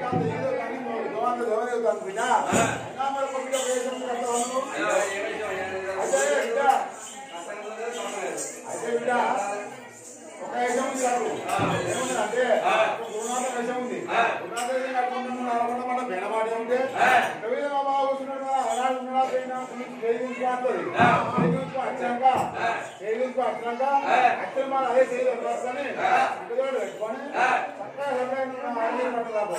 అంత ఏదో కానీ దోమంత దోమలేదు బిడ్డ అయినా మరి ఒక బిడ్డ ఒక వేషం కడతావు అదే బిడ్డ అయితే బిడ్డ ఒక వేషం ఉంది కాదు ఏముంది అంటే గురునాథ వేషం ఉంది గురునాథ వేషం కట్టుకుంటున్నాం నడవడం మన బెడబాడి ఉంటే రవీంద్ర బాబా కూర్చున్నాడు కదా ఆనాడు ఉన్నాడా పోయినా చేయించుకో అంటది చేయించుకో వచ్చాక చేయించుకో వచ్చినాక అక్కడ మన అదే చేయాలి వస్తానే ఇక్కడ పెట్టుకొని చక్కగా ఎవరైనా ఆడి పట్టదాబో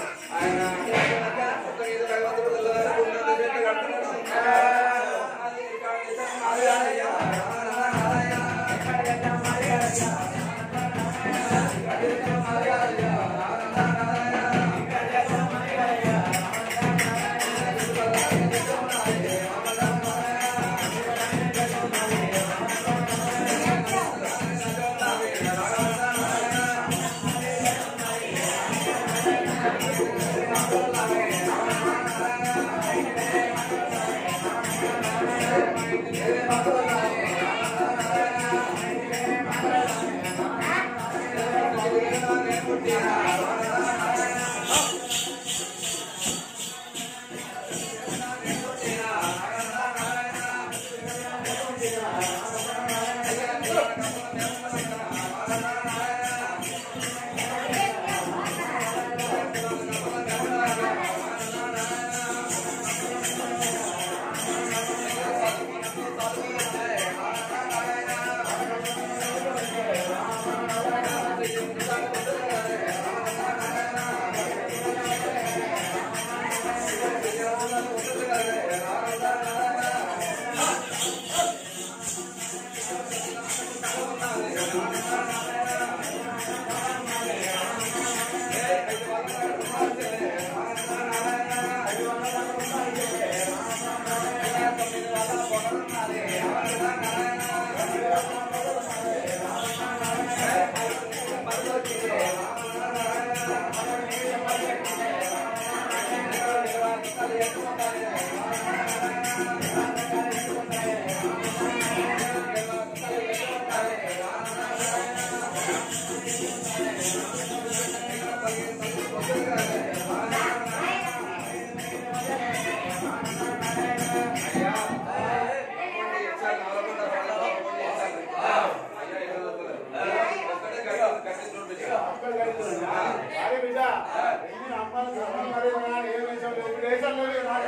అరే బిడ్డ ఎన్ని అమ్మాయిలు గ్రహణం మరి నాన్న ఏ వేషం లేదు ఇప్పుడు వేషం లేదు నాకు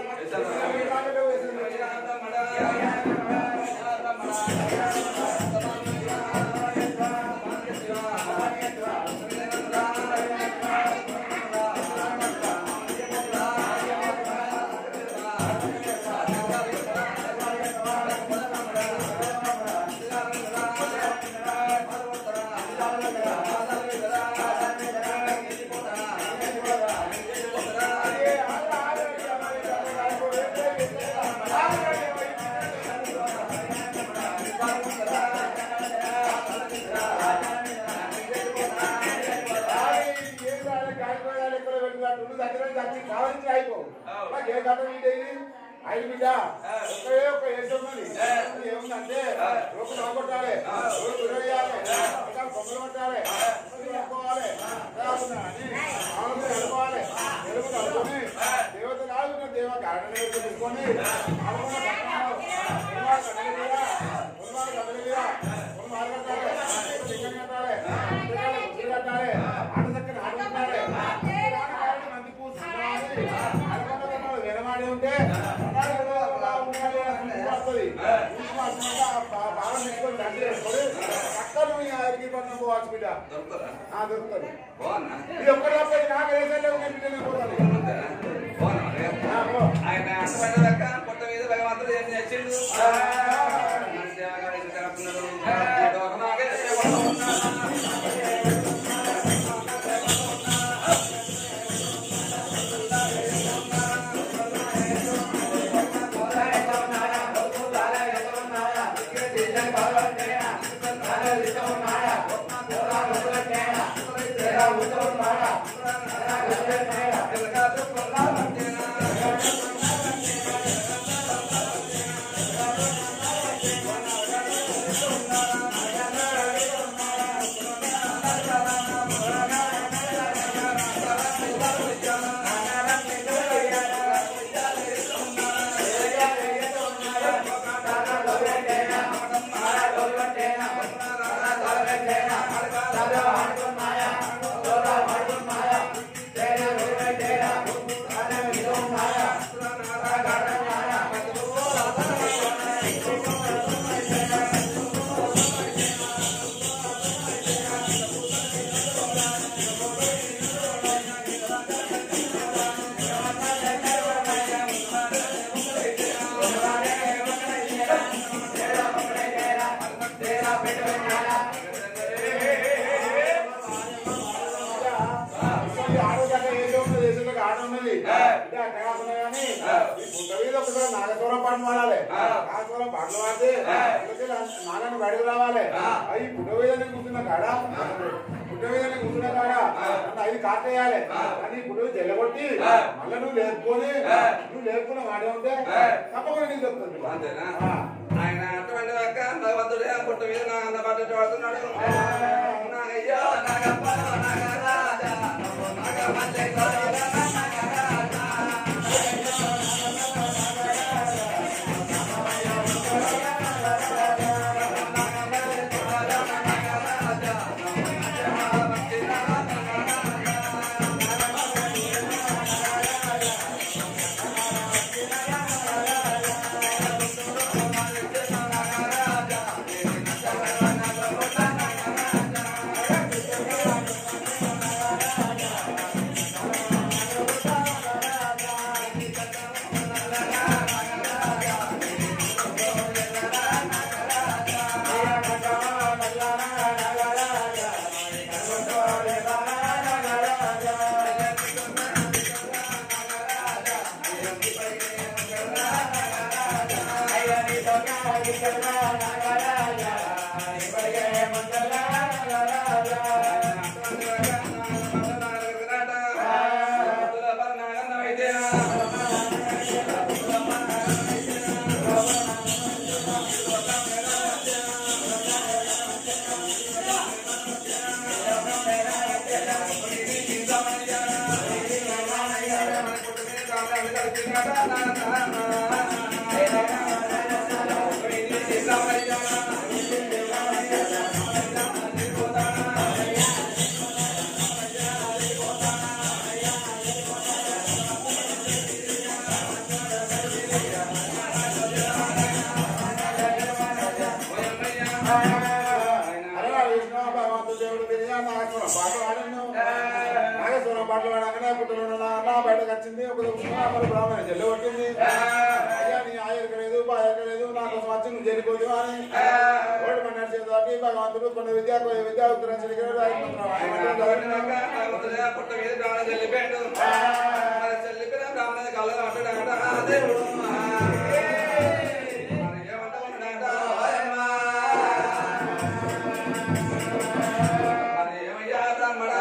వేషం లేదు. వేషం లేదు ఐదు బిడ్డ ఒకే ఒక ఏసు ఉన్నది ఏముందంటే ఒక నవ్వొట్టాలి ఒక గురవేయాలి ఒక పొగలు కొట్టాలి కొట్టుకోవాలి వెళ్ళిపోవాలి ఎలుగు కలుపుకొని దేవత కాదు దేవ గార్డెన్ తీసుకొని అనుకున్న దొరుకుతుంది ఇది ఒక్కడే పోయి నాకు రేసంలో బిడ్డలు పోతాను ఆయన అంటపడ్డాక పొట్ట మీద భగవంతుడు ఏం చేసిండు ఉన్నాడా ఉన్నది అంటే అట్లా కాకుండా కానీ ఈ పుట్ట మీద ఒకసారి నాగస్వరం పాటలు పాడాలి నాగస్వరం పాటలు పాడితే అందుకే నాగని బయటకు రావాలి అది పుట్ట మీద కూర్చున్న కాడ పుట్ట మీద కూర్చున్న కాడ నన్ను అది కాటేయాలి అని పుట్ట జల్లగొట్టి మళ్ళీ నువ్వు లేపుకొని నువ్వు లేపుకున్న మాట ఉంటే తప్పకుండా నీకు చెప్తుంది అంతేనా ఆ. ఆయన అటువంటి యొక్క భగవంతుడే ఆ పుట్ట మీద నా అన్న పట్టు పడుతున్నాడు నాగయ్యో నాగప్ప నాగరాజా నాగమల్లె గోవింద నాగరాజా అరే విష్ణు భగవంతుడు దేవుడు తిరిగి నాగస్వరం పాటలు పాడాను నాగస్వరం పాటలు పాడగానే పుట్టిన నా బయటకు వచ్చింది ఒక మరి బ్రాహ్మణ చెల్లి కొట్టింది అయ్యా నీ ఆయనకు లేదు బాయకు లేదు నా కోసం వచ్చి నువ్వు చేరిపోదు అని ఓడి మన చేతి భగవంతుడు కొన్ని విద్యా కొన్ని విద్యా ఉత్తరం చెల్లిగాడు పుట్ట మీద బ్రాహ్మణ చెల్లిపోయాడు మరి చెల్లిపోయిన బ్రాహ్మణ కళ్ళ అంటాడు దేవుడు మరి ఏమంటాడు మరి ఏమయ్యా బ్రాహ్మణ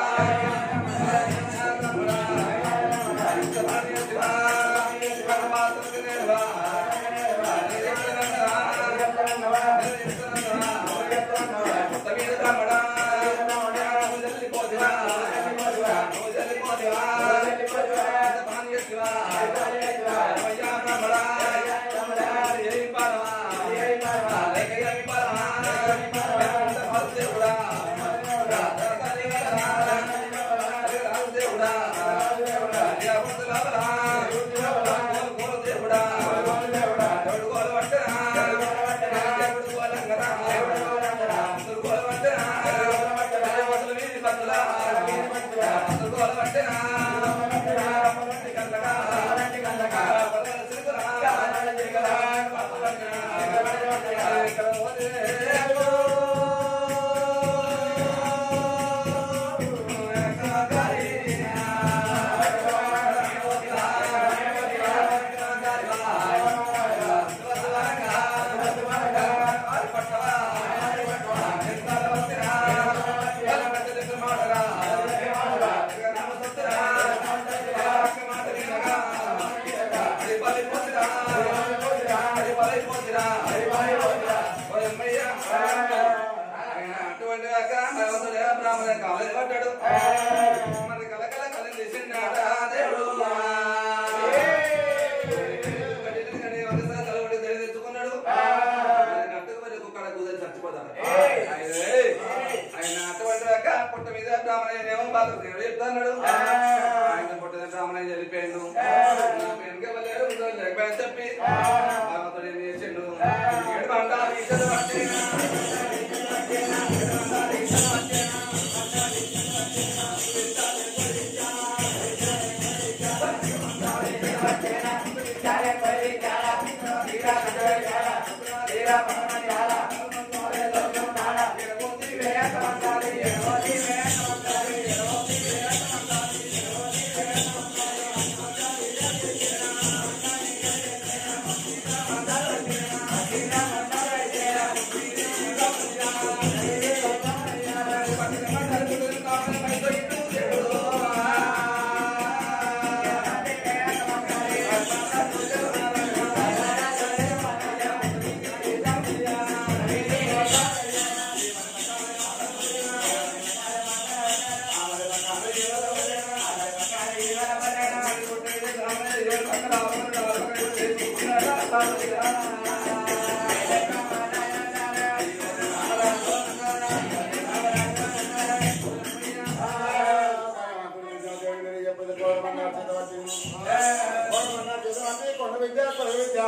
బ్రాహ్మణ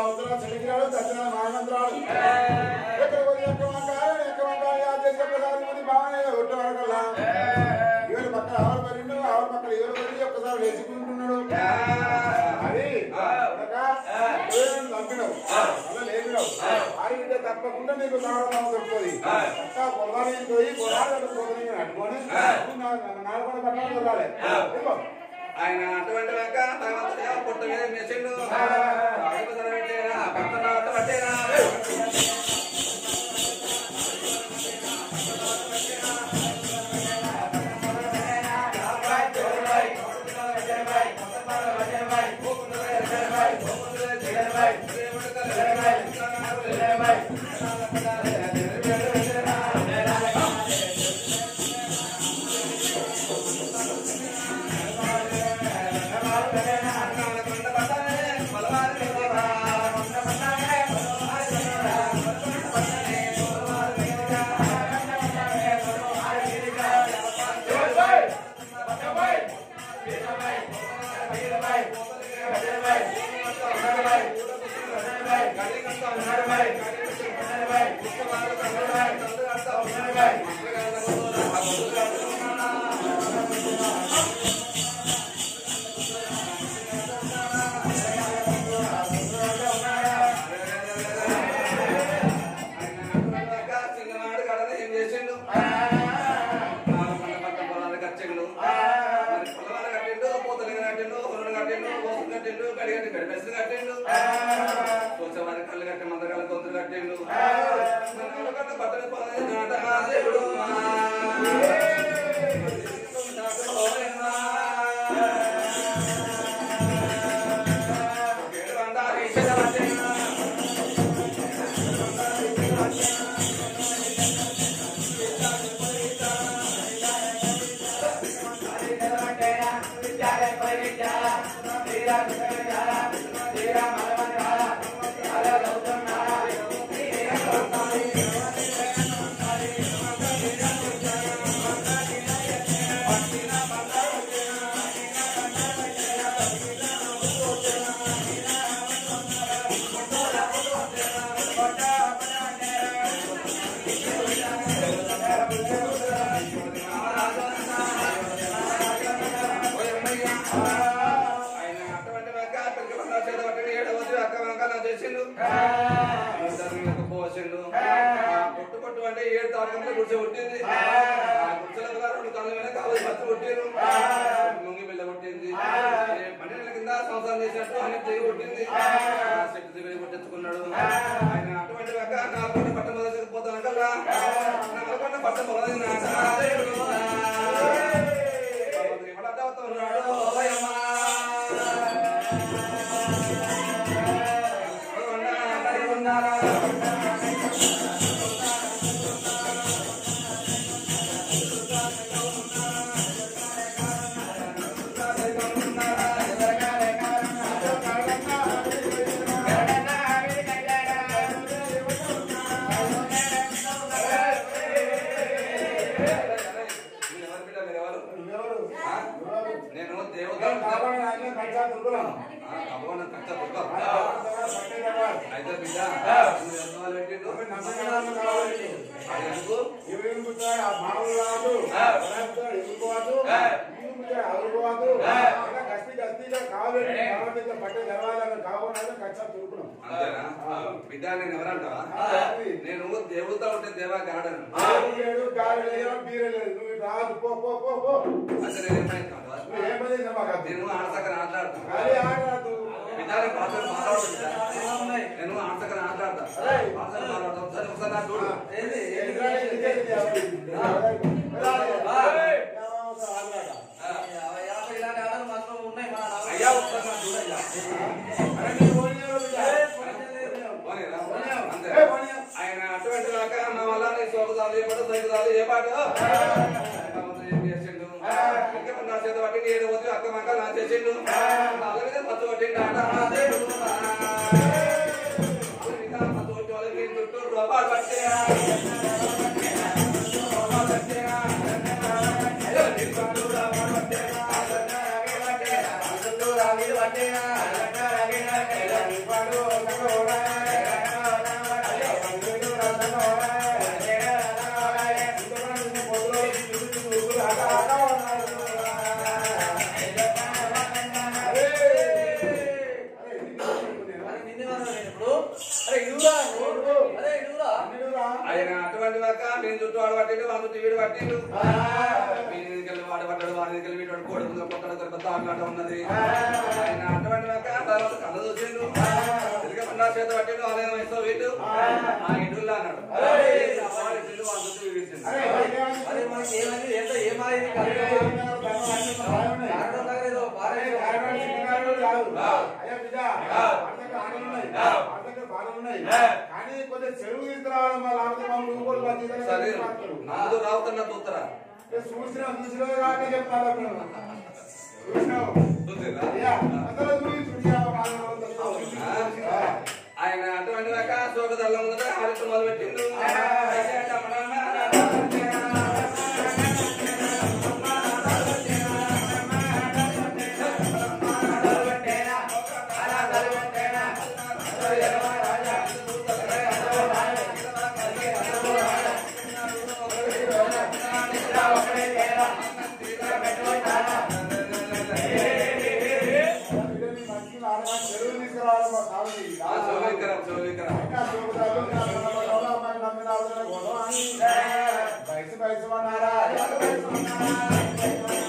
అవతల చెలికిరాడు దక్షిణ మానంతరాడు ఎక్కడ పోయి ఎక్క వంకాయ ఎక్క వంకాయ ఆ చేసి ఒక్కసారి ముందు బాగానే ఒట్టు వరకల్లా ఎవరి పక్కన ఆవిడ పరిండు ఆవిడ పక్కన ఎవరు పరి ఒక్కసారి వేసుకుంటున్నాడు అది చంపినావు అలా లేపినావు ఆడితే తప్పకుండా నీకు తాగడం దొరుకుతుంది పక్క పొలానికి పోయి పొలాలు పోయి అట్టుకొని నాలుగు పట్టాలు దొరకాలి ఇదిగో. ఆయన అటువంటి లెక్క భగవంతుడిగా పుట్ట మీద మెచ్చిండు ఆయుధం పెట్టేనా పక్కన పట్టేనా చిన్ననాడు కడన ఏం చేసిండు పంట పొలాలు కట్టిండు మరి పొలాలు కట్టిండు పూతలు కట్టిండు పొలం కట్టిండు పోసులు కట్టిండు కడిగట్టి గడిపెసలు కట్టిండు వచ్చేవారి కళ్ళు కట్టి మందకాల గొంతులు కట్టిండు మన కట్ట బట్టలు పొలం నాట ఆ దేవుడు ఆయన అటువంటి వెనక పిల్లకి బంగారు చేత పట్టిండు, ఏడో రోజు అక్క వెనక నా చేసిండు. ఇద్దరు వీళ్ళకి పోసిండు. ఆ పొట్టు పొట్టు అంటే ఏడు తారీఖున గుడిసె కొట్టింది. ఆ గుడిసెలకు గా రెండు కళ్ళ మీద కావాలి బస్సు కొట్టిండు. ముంగి బిళ్ళ కొట్టింది. ఏ పన్నెండు కింద సంవత్సరం చేసినట్టు అని చెయ్యి కొట్టింది. ఆ చెట్టు దిగులు కొట్టించుకున్నాడు. ఆయన అటువంటి వెనక నాలుగు పట్ట మొదలు పోతాను కల్లా నాలుగు పట్ట మొదలు ఎవరు? ఎవరు? నేను దేవత కాపాడు నాయన, కట్టా దుర్గులం. తప్పకుండా కట్ట పుట్ట పట్టేదవా? అయితే బిడ్డ నువ్వు ఎంత వాళ్ళు పెట్టిండు నమ్మకాలను కావాలి. అది ఎందుకు ఎవరు ముట్టాడు? ఆ మామూలు రాదు. ఎవరు ఎదుర్కోవద్దు. ఇల్లు ముట్టాడు, అదురుకోవద్దు. ఇలా గస్తీ గస్తీగా కావాలి. కావాలి, ఇట్లా పట్టే తెరవాలి, కావాలంటే కట్టా దుర్గులం. అంతేనా బిడ్డ నేను ఎవరంటావా నేను దేవత ఉంటే దేవా గాడను ఆవు లేడు, గాలి లేదు, బీర లేదు. నువ్వు రాదు, పో, పో, పో, పో. అంటే నేను ఏమైనా నువ్వు ఏం పని చేసినా మాకు అర్థం. నేను ఆడసక్కన ఆటలాడతా గాలి ఆడరాదు. బిడ్డ పాత్రలు మాట్లాడుతుంటా నేను ఆడసక్కన ఆటలాడతా పాత్రలు మాట్లాడతాం సరే ఒకసారి నా చూడు ఎదురాడే ఇదే ఇది ఎవరు? ఎదురాడే. ఏమవుతా ఆడరాడా? అయ్యా ఒకసారి నా చూడు అయ్యా అరే మీరు పోనీయరు బిడ్డ. పోనీరా? అంతే ఏ పోనీయరు. ఆయన అటువంటి దాకా నా వల్ల నీ సోకుదాలు ఏ పాట సైకుదాలు ఏ పాట భగవంతుడు ఏం చేసిండు ఇంకా నా చేత పట్టి ఏడు పోతే అక్క మంక నా చేసిండు వాళ్ళ మీద పత్తు పట్టిండు ఆట ఆ దేవుడు వాళ్ళ మీద పత్తు కొట్టి వాళ్ళకి చుట్టూ రూపాయలు పట్టినా రూపాయలు పట్టినా అయ్యో నీ చుట్టూ రూపాయలు పట్టినా ఆయన అటువంటి వాక నేను చుట్టూ వాడు పట్టిండు వాడు చుట్టూ వీడు పట్టిండు వీడికెళ్ళి వాడు పట్టాడు వాడి దగ్గర వీడు వాడు కోడి ముందు కొత్త కొత్త ఆటలాట ఉన్నది ఆయన అటువంటి వాక తర్వాత కళ్ళ చూసిండు తిరిగి పండా చేత పట్టిండు ఆలయం వయసులో వీడు ఆ ఇంటుల్లో అన్నాడు వాడు ఇచ్చిండు వాడు చుట్టూ వీడిచిండు కానీ కొంచెం చెరువు తీసుకురావడం వల్ల ఆమెతో మమ్మల్ని ఊరుకోలు సరే పట్టించారు. నమ్ముదు రావుతున్న చూస్తారా చూసినా చూసినా కాబట్టి చెప్తాను అప్పుడు. చూసినావు చూసిరా అయ్యా, అందరూ చూసి చూసినా వాళ్ళు వాళ్ళు ఆ? ఆయన అటువంటి వాక శోకదల్లం ఉందా ఆలస్యం మొదలు పెట్టిండు వీళ్ళని మంచి నాలుగు చెరువు తీసుకురావడం మా కావాలి. ఆ శోభికరం శోభికరం ఇంకా చూపుతారు, ఇంకా చూపుతారు, మరి నమ్మిన వాళ్ళని గొడవ అని. వయసు వయసు అన్నారా? వయసు వయసు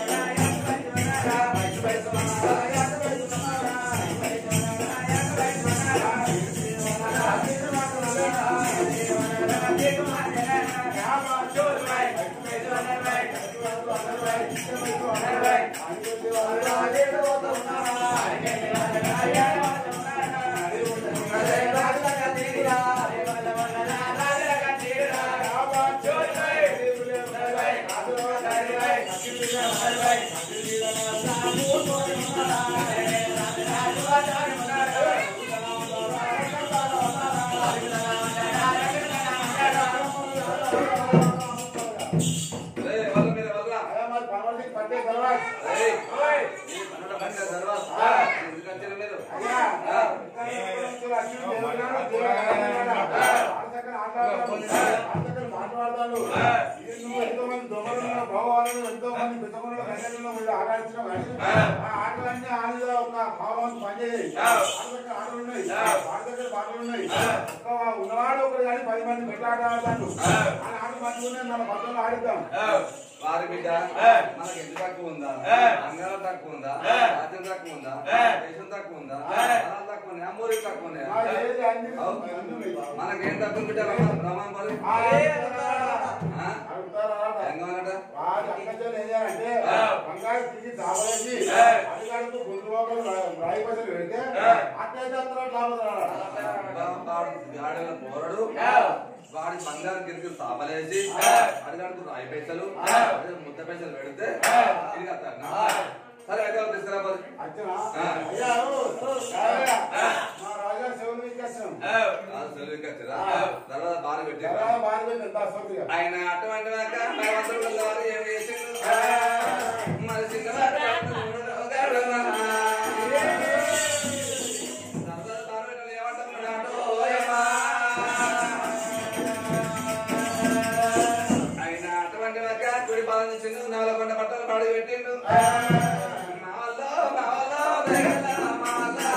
ఏయ్, వాళ్ళ మీద వాళ్ళ. అయ్యా, మరి పర్వాలేదు, పట్టే తర్వాత. ఏయ్, ఈ పనుల పట్టిన తర్వాత ఎందుకు వచ్చిన మీరు అయ్యా, ఆ. ఇక్కడ అచ్చుడు దేవుడున్నాడు, దేవుడు ఆడుతున్నాడు. ఆడచక్కని ఆటలాడుతాడు. ఆడచక్కని మాట్లాడతాడు. ఇది నువ్వు ఎంతో మంది దొంగలను, భగవానులు, ఎంతో మంది పితకులను, కన్యకలను వీళ్ళు ఆడాడించినావు కానీ, ఆ ఆటలన్నీ ఆడిలో ఒక భావం పనిచేయాలి. ఆడచక్కని ఆటలు ఉన్నాయి. ఆడచక్కని పాటలు ఉన్నాయి. ఒక్క ఉన్నవాడు ఒకడు కానీ పది మంది పెద్ద ఆట ఆడతాడు. ఆ ఆట మంచిగానే మన పక్కన ఆడిద్దాం వారి బిడ్డ మనకి ఎంత తక్కువ ఉందా అంగారం తక్కువ ఉందా రాజ్యం తక్కువ ఉందా దేశం తక్కువ ఉందా ధనాలు తక్కువ ఉన్నాయా మూరి తక్కువ ఉన్నాయా మా ఏది అన్ని అవు. అన్ని ఉన్నాయి. మనకేం తక్కువ బిడ్డ రమా- రమా మరి ఆ, ఆ? అడుగుతారా ఎంగమనట వాడు అక్కచెల్లి ఏం చేయాలంటే బంగారు తిరిగి దాబలేసి అడిగాడుతూ గుండు లోకలు రాయి పైసలు పెడితే అట్లయితే అത്ര లాభం వాడు గాడిల పోరడు వాడి బంగారం కిందకి సాపలేసి అడిగాడుకు రాయి పైసలు అదే ముద్ద పైసలు పెడితే తిరిగి వస్తాడు సరే అయితే వాళ్ళు తీసుకురా మరి అచ్చనా అయ్యా ఓ, రావయ్యా. మా రాజా శివుని ఇచ్చేస్తాం రాజు సెలవుకి వచ్చిరా తర్వాత బాగా పెట్టారు తర్వాత బాగా పెట్టి ఎంత సౌకర్యం ఆయన అటువంటి వాక భగవంతుడు వారు ఏం చేసిండు మరి చిన్నవాడు గాడు మన. సరదా పార్వతులు ఏమంటున్నాడు? ఓయమ్మా. ఆయన అటువంటి వాక కుడి పాదం చేసిండు నాలుగు కొండ బట్టలు పాడి పెట్టిండు మావల్లో, మావల్లో, దయగల మావల్లో.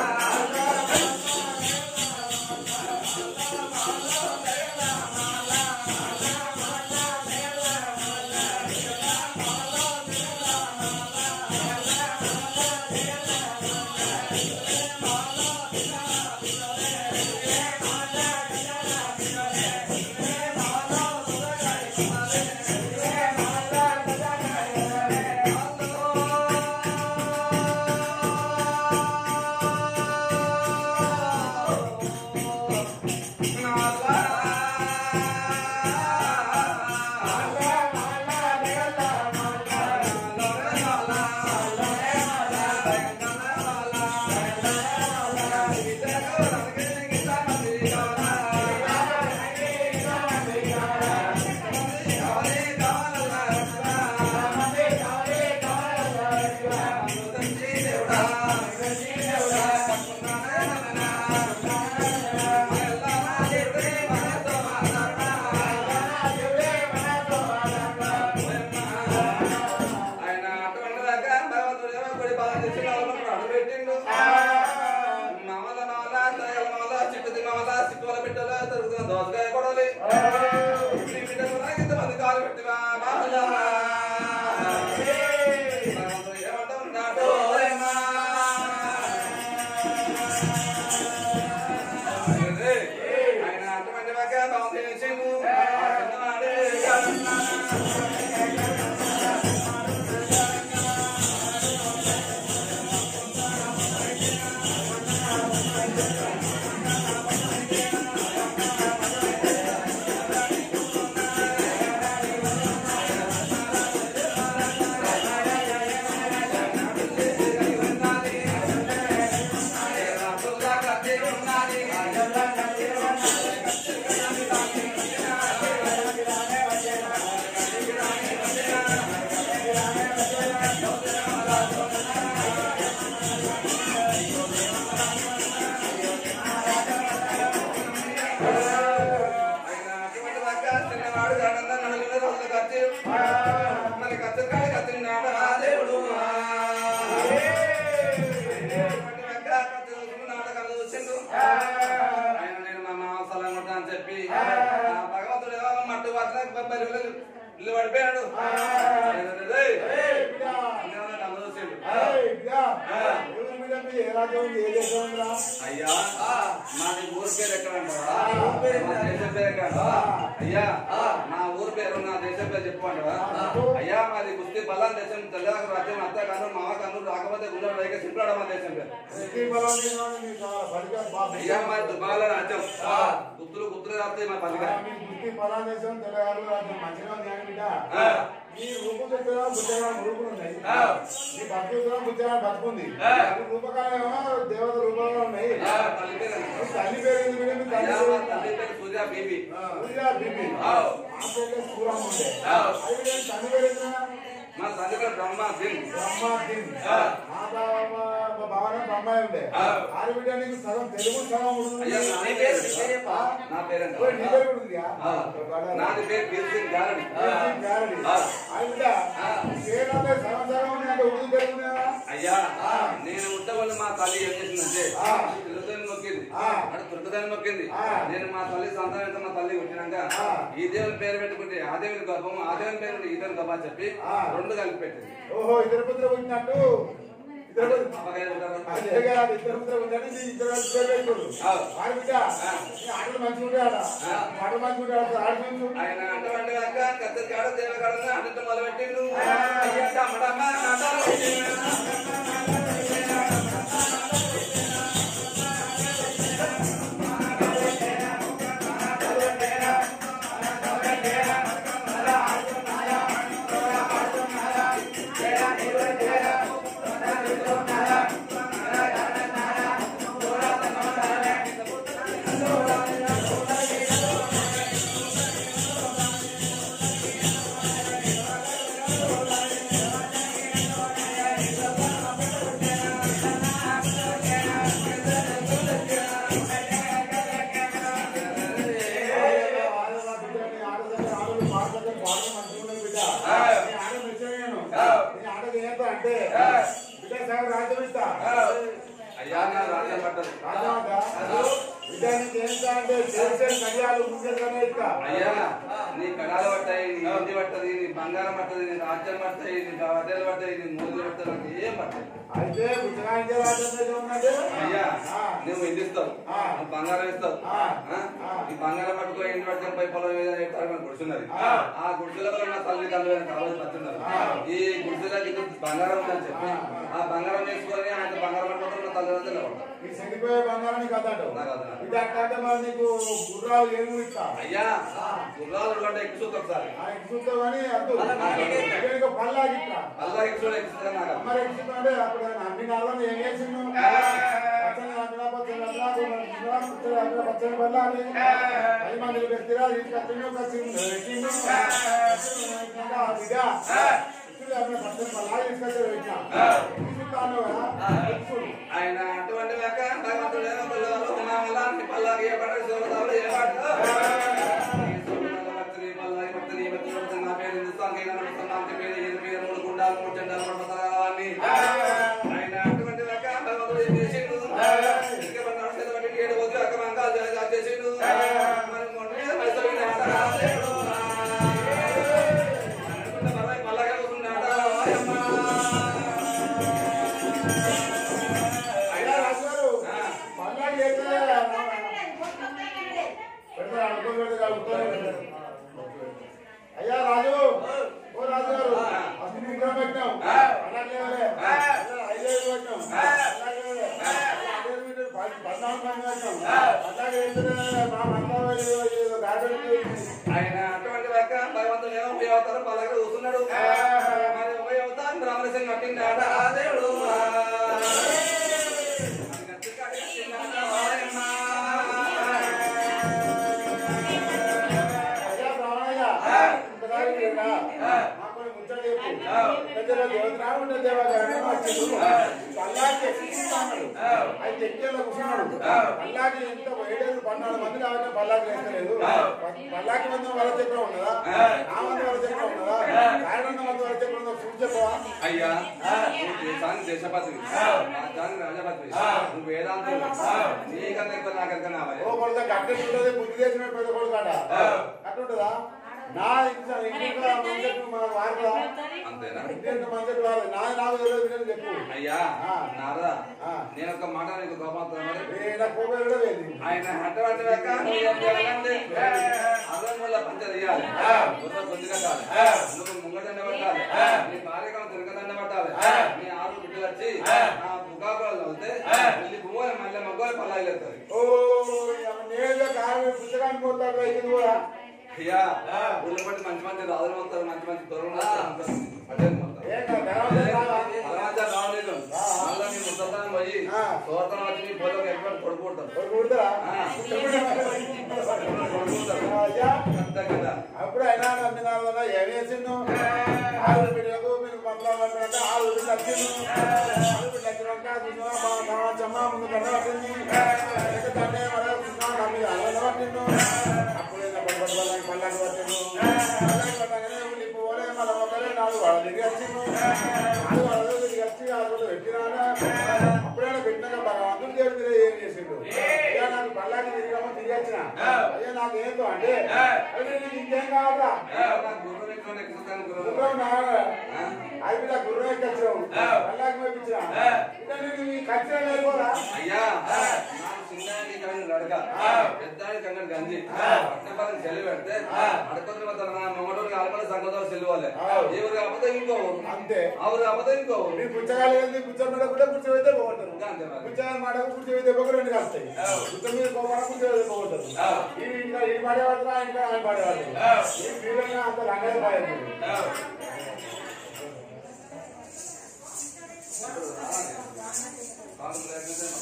ఆయన అటువంటి వాక్య బాగు చేసిండు చిన్నవాడే కాదన్నా. ఆయన అటువంటి వాక్య చిన్నవాడు కాదన్నా నలుగురు రోజులు ఖర్చు మరి ఖర్చు కాదు కత్తిన్నాడు ఆ దేవుడు అటువంటి వాక్య ఖర్చు చూసుకున్నాడు కళ్ళు చూసిండు ఆయన నేను మా మామ స్థలం కొట్టా అని చెప్పి ఆ భగవంతుడు ఏమో మట్టు వాసన ఇల్లు పడిపోయాడు ఆయన రేయ్, ఇంకా కళ్ళు చూసిండు ఏ రాజ్యం ఉంది ఏ దేశం ఉందిరా అయ్యా మాది ఊరు పేరు ఎక్కడ అంటావా మా దేశం పేరు ఎక్కడ అయ్యా నా ఊరు పేరు నా దేశం పేరు చెప్పమంటావా అయ్యా మాది గుస్తి బల్లాన్ దేశం తెల్లవారు రాజ్యం అత్త కన్ను మామ కన్ను రాకపోతే గుండె రైక సింపులాడ మా దేశం పేరు ముస్లిం బలం ఉన్నవాడు మీకు చాలా బలిగా బాగా అయ్యా మాది దుబాల రాజ్యం గుత్తులు గుత్తులు రాస్తాయి మా పలిక మీ బుద్ధి పరాదేశం తెలంగాణ రాజ్యం మంచిగా ఉంది అని బిడ్డ ఆ. మీ రూపం చెప్పినా బుద్ధగా రూపులు ఉన్నాయి ఆ. మీ భక్తి ఉత్తరం బుద్ధగా బతుకుంది ఆ. మీ రూపకాలేమో దేవత రూపంలో ఉన్నాయి ఆ, తల్లి పేరు మీ తల్లి పేరు ఏంది బిడ్డ? మీ తల్లి అయ్యా పేరు మా ఏంది? తల్లి పేరు సూర్య బీబీ ఊరిగా బిబి. ఆ. ఆ పేరులో సూరమ్మ ఉండే. ఆ. అది బిడ్డ, తల్లి పేరు ఏందిరా? మా తల్లి పేరు బ్రహ్మ సింగ్ బ్రహ్మ దిన్. ఆ. మా బావ- మా- మా బావనే బ్రహ్మాయి ఉండే. ఆ. ఆడి బిడ్డ నీకు సగం తెలుగు సగం ఉర్దూ అయ్యా ఉంది. నా పేరు నీ పేరు చెప్పా? నా పేరు ఎంత? ఓయ్, నీ పేరు కూడా ఉందిరా? ఆ. నాది పేరు బీర్ సింగ్ గారడి నీ గారడి. ఆ. ఆడి బిడ్డ, ఆ. పేర్లంటే సగం సగం ఉన్నాయంటే ఉర్దూ తెలుగు ఉన్నాయా? అయ్యా నేను ఉండవల్ల మా తల్లి ఏం చేసిందంటే ఆ. తిరుగుదని మొక్కింది ఆ. అటు తురుకుదని మొక్కింది ఆ. నేను మా తల్లి సంతానంతో మా తల్లి పుట్టినాక ఆ. ఈ దేవుని పేరు పెట్టుకుంటే ఆ దేవుని గర్భం ఆ దేవుని పేరు ఈ దేవుని గర్భం అని చెప్పి ఆ. రెండు కలిపి పెట్టింది ఓహో ఇద్దరు పుత్రులు పుట్టినట్టు ఇద్దరు పుత్రులు- అమ్మగారు ఉంటారు. అదే కాదు, ఇద్దరు పుత్రులు పుట్టినట్టు నీ ఇద్దరు కలిసి పేరు పెట్టుకోరు. ఆ. ఆడి బిడ్డ, నీ ఆటలు మంచిగా ఉంటాయట. నీ ఆటలు మంచిగా ఉంటాయట. ఆడి చూసు. ఆయన అటువంటి కాక కత్తెరకాడ దేవకాడ అంటే మొదలు పెట్టిండు అయ్యా డమ్మడమ్మ నాటాలు అయ్యా నా రాజ్యం పట్టదు అయ్యా నీ కడాలు పట్టాయి నీ ఇంటి పట్టది నీ బంగారం పట్టది నీ రాజ్యం పడతాయి నీ వడ్డలు పడతాయి నీ మూదులు పడతాయి నాకు ఏం పట్టాయి అయితే పుస్తకానికి రాజ్యం ఉన్నది అయ్యా ఆ. నువ్వు ఇంటి ఇస్తావు ఆ. నువ్వు బంగారం ఇస్తావు ఆ. ఆ? ఆ. ఈ బంగారం పట్టుకో ఇంటి పట్టుకొని పై పొలం మీద ఎత్తారు మన గుడిసున్నది ఆ. ఆ గుడిసెలలో నా తల్లి తండ్రి కావాలి పట్టున్నారు ఆ. ఈ గుడిసెలకి ఇంత బంగారం ఉందని చెప్పి ఆ. ఆ బంగారం వేసుకొని ఆయన బంగారం పట్టుకుంటే నా తల్లి నిలబడతారు ఈ చనిపోయే బంగారానికి కథాడు నాకు అర్థం. ఇది అట్లా మరి నీకు గుర్రాలు ఏమి ఇస్తా అయ్యా గుర్రాలు అంటే ఎక్కువ ఒకసారి ఆ ఎక్కిస్తుంటే కానీ అద్దు ఇక పల్లాగిట్లా అల్లా ఎక్కువ ఎక్కువ నాకు అర్థం. మరి ఎక్కిస్తుంటే అప్పుడు అన్ని నాలుగు ఏం చేసిండు పచ్చని అక్కడ పచ్చని అక్కడ పచ్చని అక్కడ పచ్చని పల్లాలి పది మంది వ్యక్తిరా తీసుకొచ్చిండు వచ్చిండు ఎక్కిండు ఆ బిడ్డ ఇచ్చుడు అక్కడ పచ్చని పల్లాలి తీసుకొచ్చాడు పెట్టినా ఎక్కిస్తాను కదా ఎక్కిస్తుడు ఆయన అటువంటి లేక భగవంతుడు ఏమో పిల్లలు ఉమామల నీ పల్లాకి ఏ పడ సోమదాలు ఏ పాట ఈ సోమనాథ భక్తుని పల్లాకి భక్తుని భక్తుని భక్తుని నా పేరు హిందుస్థాన్ కైనా నడుస్తున్నాం అంటే పేరు ఏది పేరు మూడు గుండాలు మూడు చెండాలు మూడు పతాకాలని ఆయన అటువంటి లేక భగవంతుడు ఏం చేసిండు ఇంకా మన నడుస్తుంది బట్టి ఏడు వద్దు అక్క మంకాలు చేసి చేసిండు మరి మొన్న మీద పైసలు మీద ఆట రాలేడు. అనుకున్న పర్వాలేదు, పల్లాకే కూర్చున్నాడా? అమ్మా. అయ్యా రాజుగారు ఆ. పద్నాలుగు మంది వచ్చాం. అట్లాగే ఏంటంటే మా మంత్రాలు ఏదో ఏదో గాజులకి ఆయన అటువంటి లెక్క భగవంతుడు ఏమో పోయి అవుతారు పల్లకి కూర్చున్నాడు మరి పోయి అవుతాను బ్రాహ్మణ కట్టిండాట ఆ దేవుడు గట్టి కట్టిండాట వాయమ్మ. అయ్యా బ్రాహ్మణయ్య, ఇంతకాలం వీరుడా, మాకు కొన్ని ముచ్చట్లు చెప్పు. పెద్దల దేవతరా ఉండే దేవగానే వచ్చిండు. పల్లాకి ఎక్కిస్తాడు. ఆయన తెక్కేలో కూర్చున్నాడు. పల్లాకి ఎంత ఏడేళ్ళు పద్నాలుగు మంది కాబట్టి పల్లాకి వేస్తలేదు. పల్లాకి మంది వర చక్రం ఉన్నదా నా మంది వర చక్రం ఉన్నదా కాయడున్న మంది వర చక్రం ఉందో చూసి చెప్పవా అయ్యా నువ్వు దేశానికి దేశపతి రాజ్యానికి రాజపతి నువ్వు వేదాంతం నీకన్నా ఎక్కువ నాకెంత నావయ్య ఓ కొడుక కట్టెట్టుంటది బుద్ధి చేసిన పెద్ద కొడుకాట అట్టుంటదా నా ఇంట్లో ఇంట్లో మంచెట్టు మన వారదా అంతేనా ఇంట్లో మంచెట్టు వారదు నా నాకు తెలియదు వినని చెప్పు అయ్యా ఆ. నారదా ఆ. నేను ఒక మాట నీకు కోపం మరి ఏ, నా కోపం కూడా లేదు ఆయన అటువంటి లెక్క నువ్వు ఏం చేయాలంటే అర్థం వల్ల పంచర్ వేయాలి ముందు కొద్దిగా కాదు నువ్వు ముంగదండ పట్టాలి నీ భార్యకం తిరగదండ పట్టాలి నీ ఆరు బిడ్డలు వచ్చి నా బుకాకులు వెళ్తే మళ్ళీ భూమి మళ్ళీ మగ్గోలు పల్లాలు ఎత్తారు ఓ నేరుగా కారు పుస్తకాన్ని పోతాడు ఇది కూడా అయ్యా ఊళ్ళో పట్టి మంచి మంచి రాజులు వస్తారు మంచి మంచి దొరలు వస్తారు అదే వస్తారు ఏ నా ధనం రాదా? అలవాటు రావలేదు మళ్ళీ నీ ముసల్తానం పోయి ఆ. తోటం వచ్చి నీ పొలం ఎక్కడ కొడుకుంటారు ఒక కుడతారా? ఆ. చెప్పండి మరి. కొడుకుంటారు ఆ, అయ్యా అంతే కదా అప్పుడు అయినా నమ్మినారు కదా ఏం చేసిండు ఆరు బిడ్డలకు మీరు పంపడం అంటే ఆరు బిడ్డలు వచ్చిండు ఆరు బిడ్డలు వచ్చినాక చూసినా మా మా చెమ్మ ముందు కట్ట పట్టింది తండ్రి మరి చూసినా నమ్మి అలా పట్టిండు అప్పుడు ఏదో పడి పడి వాళ్ళకి పల్లాకి పట్టిండు పల్లాకి పట్టగానే ఇప్పుడు పోలే మళ్ళీ ఒకరే నాలుగు వాళ్ళ తిరిగి వచ్చిండు నాలుగు వాళ్ళ తిరిగి వచ్చి ఆ రోజు పెట్టినాక అప్పుడైనా పెట్టినాక భగవంతుడు దేవుడు మీద ఏం చేసిండు అయ్యా నాకు పల్లాకి తిరిగామో తిరిగి వచ్చిన అయ్యా నాకు ఏంటో అంటే అరే నీకు ఇంకేం కావాలా నాకు గుర్రం ఎక్కువ ఎక్కుతాను గుర్రం గుర్రం నావాలా? అది మీద గుర్రం ఎక్కొచ్చావు పల్లాకి పంపించిన ఇంకా నీకు ఈ ఖర్చు అయిపోరా అయ్యా నాకు చిన్నానికి కంగడు అడగ పెద్దానికి కంగడు గంజి పట్టణపాలకి చెల్లి పెడితే అడకొద్దు మొత్తం నా మొగటోడికి ఆడపడి సంగతో చెల్లువాలి ఎవరు కాకపోతే ఇంకో ఊరు అంతే ఎవరు కాకపోతే ఇంకో ఊరు నీ పుచ్చకాయలు ఏంది పుచ్చ మీద కూడా కూర్చోబెడితే పోగొట్టరు ఇంకా అంతే మరి పుచ్చకాయ మాట కూర్చోబెడితే ఒక రెండు కాస్తాయి పుచ్చ మీద పోవాలి కూర్చోబెడితే పోగొట్టరు ఈ ఇంకా ఈ పడేవాళ్ళరా ఇంకా ఆయన పడేవాళ్ళు ఈ ఫీలింగ్ అంత రంగడే పడేది కాదు లేకపోతే